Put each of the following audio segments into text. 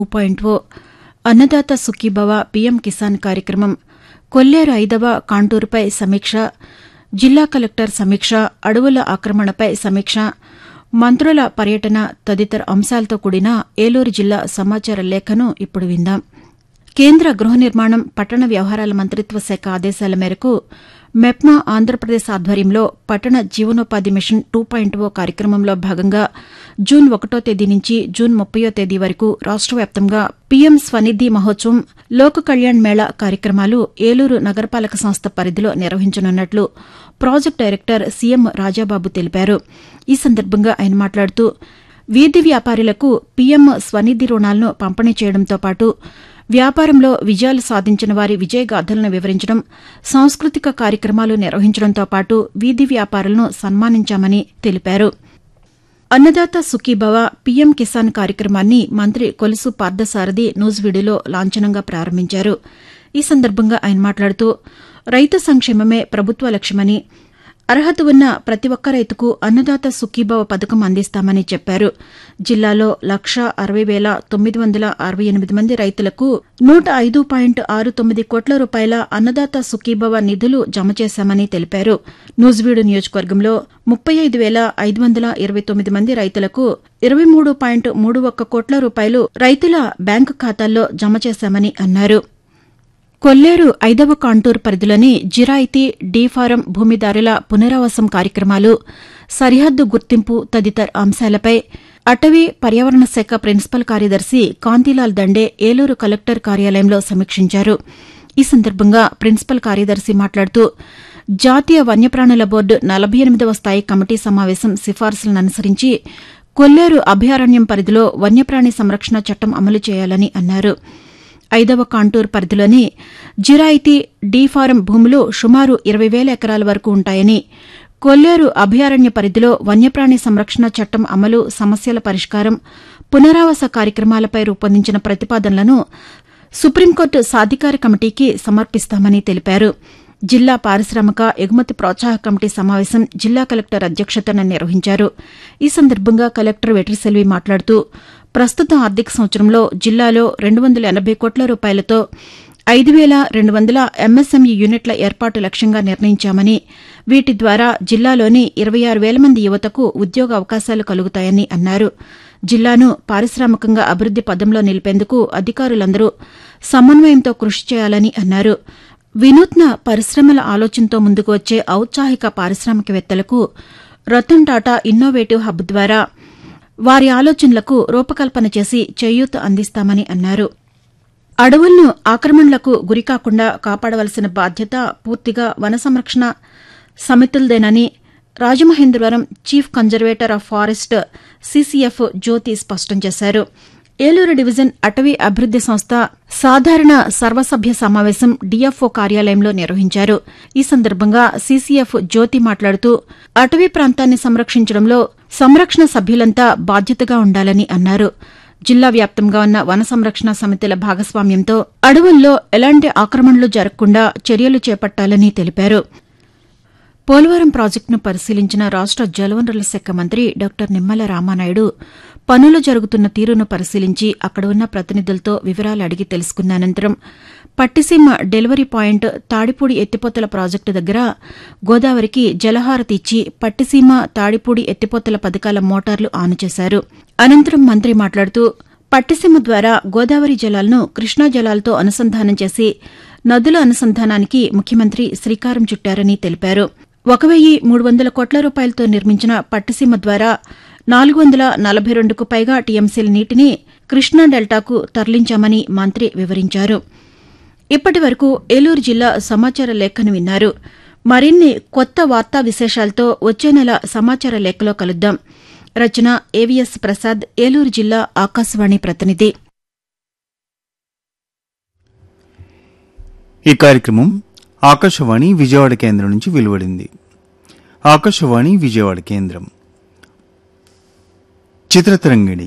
point O Annadata Sukhibhava PM Kisan కార్యక్రమం కొల్లేరు ఐదవ కాంటూరుపై సమీక్ష జిల్లా కలెక్టర్ సమీక్ష అడవుల ఆక్రమణపై సమీక్ష మంత్రుల పర్యటన తదితర అంశాలతో కూడిన ఏలూరు జిల్లా సమాచార లేఖను ఇప్పుడు విందాం కేంద్ర గృహ నిర్మాణం పట్టణ వ్యవహారాల మంత్రిత్వ శాఖ ఆదేశాల మేరకు మెప్మా ఆంధ్రప్రదేశ్ ఆధ్వర్యంలో పట్టణ జీవనోపాధి మిషన్ టూ పాయింట్ ఓ కార్యక్రమంలో భాగంగా జూన్ ఒకటో తేదీ నుంచి జూన్ ముప్పయో తేదీ వరకు రాష్ట వ్యాప్తంగా పీఎం స్వనిధి మహోత్సవం లోక్ కళ్యాణ్ మేళా కార్యక్రమాలు ఏలూరు నగరపాలక సంస్థ పరిధిలో నిర్వహించనున్నట్లు ప్రాజెక్టు డైరెక్టర్ సీఎం రాజాబాబు తెలిపారు ఈ సందర్భంగా ఆయన మాట్లాడుతూ వీధి వ్యాపారులకు పీఎం స్వనిధి రుణాలను పంపిణీ చేయడంతో పాటు వ్యాపారంలో విజయాలు సాధించిన వారి విజయగాథలను వివరించడం సాంస్కృతిక కార్యక్రమాలు నిర్వహించడంతో పాటు వీధి వ్యాపారులను సన్మానించామని తెలిపారు అన్నదాత సుఖీభవ పీఎం కిసాన్ కార్యక్రమాన్ని మంత్రి కొలుసు పార్థసారథి నూజివీడులో లాంఛనంగా ప్రారంభించారు ఈ సందర్భంగా ఆయన మాట్లాడుతూ రైతు సంక్షేమమే ప్రభుత్వ లక్ష్యమని అర్హత ఉన్న ప్రతి ఒక్క రైతుకు అన్నదాత సుఖీభవ పథకం అందిస్తామని చెప్పారు జిల్లాలో లక్ష అరవై వేల తొమ్మిది వందల అరవై ఎనిమిది మంది రైతులకు నూట ఐదు పాయింట్ ఆరు తొమ్మిది కోట్ల రూపాయల అన్నదాత సుఖీభవ నిధులు జమ చేశామని తెలిపారు నూజివీడు నియోజకవర్గంలో ముప్పై ఐదు వేల ఐదు వందల ఇరవై తొమ్మిది మంది రైతులకు ఇరవై మూడు పాయింట్ మూడు ఒక్క కోట్ల రూపాయలు రైతుల బ్యాంకు ఖాతాల్లో జమ చేశామని అన్నారు కొల్లేరు ఐదవ కాంటూర్ పరిధిలోని జిరాయితీ డీ ఫారం భూమిదారుల పునరావాసం కార్యక్రమాలు సరిహద్దు గుర్తింపు తదితర అంశాలపై అటవీ పర్యావరణ శాఖ ప్రిన్సిపల్ కార్యదర్శి కాంతిలాల్ దండే ఏలూరు కలెక్టర్ కార్యాలయంలో సమీక్షించారు ఈ సందర్భంగా ప్రిన్సిపల్ కార్యదర్శి మాట్లాడుతూ జాతీయ వన్యప్రాణుల బోర్డు నలభై ఎనిమిదవ స్థాయి కమిటీ సమావేశం సిఫార్సులను అనుసరించి కొల్లేరు అభయారణ్యం పరిధిలో వన్యప్రాణి సంరక్షణ చట్టం అమలు చేయాలని అన్నారు ఐదవ కాంటూర్ పరిధిలోని జిరాయితీ డీ ఫారం భూములు సుమారు ఇరవై వేల ఎకరాల వరకు ఉంటాయని కొల్లేరు అభయారణ్య పరిధిలో వన్యప్రాణి సంరక్షణ చట్టం అమలు సమస్యల పరిష్కారం పునరావాస కార్యక్రమాలపై రూపొందించిన ప్రతిపాదనలను సుప్రీంకోర్టు సాధికార కమిటీకి సమర్పిస్తామని తెలిపారు జిల్లా పారిశ్రామిక ఎగుమతి ప్రోత్సాహ కమిటీ సమావేశం జిల్లా కలెక్టర్ అధ్యక్షతన నిర్వహించారు ఈ సందర్భంగా కలెక్టర్ వెట్రిసెల్వి మాట్లాడుతూ ప్రస్తుత ఆర్థిక సంవత్సరంలో జిల్లాలో రెండు వందల ఎనబై కోట్ల రూపాయలతో ఐదు వేల రెండు వందల ఎంఎస్ఎంఈ యూనిట్ల ఏర్పాటు లక్ష్యంగా నిర్ణయించామని వీటి ద్వారా జిల్లాలోని ఇరవై ఆరు వేల మంది యువతకు ఉద్యోగ అవకాశాలు కలుగుతాయని అన్నారు జిల్లాను పారిశ్రామికంగా అభివృద్ది పదంలో నిలిపేందుకు అధికారులందరూ సమన్వయంతో కృషి చేయాలని అన్నారు వినూత్న పరిశ్రమల ఆలోచనతో ముందుకు వచ్చే ఔత్సాహిక పారిశ్రామికవేత్తలకు రతన్ టాటా ఇన్నోవేటివ్ హబ్ ద్వారా వారి ఆలోచనలకు రూపకల్పన చేసి చేయూత అందిస్తామని అన్నారు అడవులను ఆక్రమణలకు గురికాకుండా కాపాడవలసిన బాధ్యత పూర్తిగా వన సంరక్షణ సమితులదేనని Rajamahendravaram chief conservator of forest CCF Jyothi స్పష్టం చేశారు ఏలూరు డివిజన్ అటవీ అభివృద్ది సంస్థ సాధారణ సర్వసభ్య సమావేశం డీఎఫ్ఓ కార్యాలయంలో నిర్వహించారు ఈ సందర్భంగా సీసీఎఫ్ జ్యోతి మాట్లాడుతూ అటవీ ప్రాంతాన్ని సంరక్షించడంలో సంరక్షణ సభ్యులంతా బాధ్యతగా ఉండాలని అన్నారు జిల్లా వ్యాప్తంగా ఉన్న వన సంరక్షణ సమితుల భాగస్వామ్యంతో అడవుల్లో ఎలాంటి ఆక్రమణలు జరగకుండా చర్యలు చేపట్టాలని తెలిపారు పోలవరం ప్రాజెక్టును పరిశీలించిన రాష్ట జలవనరుల శాఖ మంత్రి డాక్టర్ నిమ్మల రామానాయుడు పనులు జరుగుతున్న తీరును పరిశీలించి అక్కడ ఉన్న ప్రతినిధులతో వివరాలు అడిగి తెలుసుకున్న అనంతరం పట్టిసీమ డెలివరీ పాయింట్ తాడిపూడి ఎత్తిపోతల ప్రాజెక్టు దగ్గర గోదావరికి జలహారతి ఇచ్చి పట్టిసీమ తాడిపూడి ఎత్తిపోతల పథకాల మోటార్లు ఆన్ చేశారు అనంతరం మంత్రి మాట్లాడుతూ పట్టిసీమ ద్వారా గోదావరి జలాలను కృష్ణా జలాలతో అనుసంధానం చేసి నదుల అనుసంధానానికి ముఖ్యమంత్రి శ్రీకారం చుట్టారని తెలిపారు ఒక వెయ్యి మూడు వందల కోట్ల రూపాయలతో నిర్మించిన పట్టిసీమ ద్వారా నాలుగు వందల నలభై రెండుకు పైగా టీఎంసీల నీటిని కృష్ణా డెల్టాకు తరలించామని మంత్రి వివరించారు ఇప్పటి వరకు ఏలూరు జిల్లా సమాచార లేఖను విన్నారు మరిన్ని కొత్త వార్తా విశేషాలతో వచ్చే నెల సమాచార లేఖలో కలుద్దాం రచన ఏవిఎస్ ప్రసాద్ ఏలూరు జిల్లా ఆకాశవాణి ప్రతినిధి ఈ కార్యక్రమం ఆకాశవాణి విజయవాడ కేంద్రం నుంచి వెలువడింది ఆకాశవాణి విజయవాడ కేంద్రం చిత్రతరంగిణి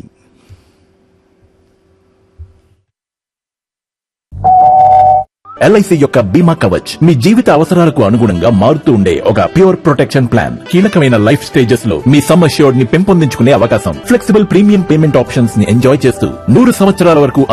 ఎల్ఐసి యొక్క బీమా కవచ్ మీ జీవిత అవసరాలకు అనుగుణంగా మారుతూ ఉండే ఒక ప్యూర్ ప్రొటెక్షన్ ప్లాన్ కీలకమైన లైఫ్ స్టేజెస్ లో మీ సమ్ అష్యూర్డ్ ని పెంపొందించుకునే అవకాశం ఫ్లెక్సిబుల్ ప్రీమియం పేమెంట్ ఆప్షన్స్ ని ఎంజాయ్ చేస్తూ నూరు సంవత్సరాల వరకు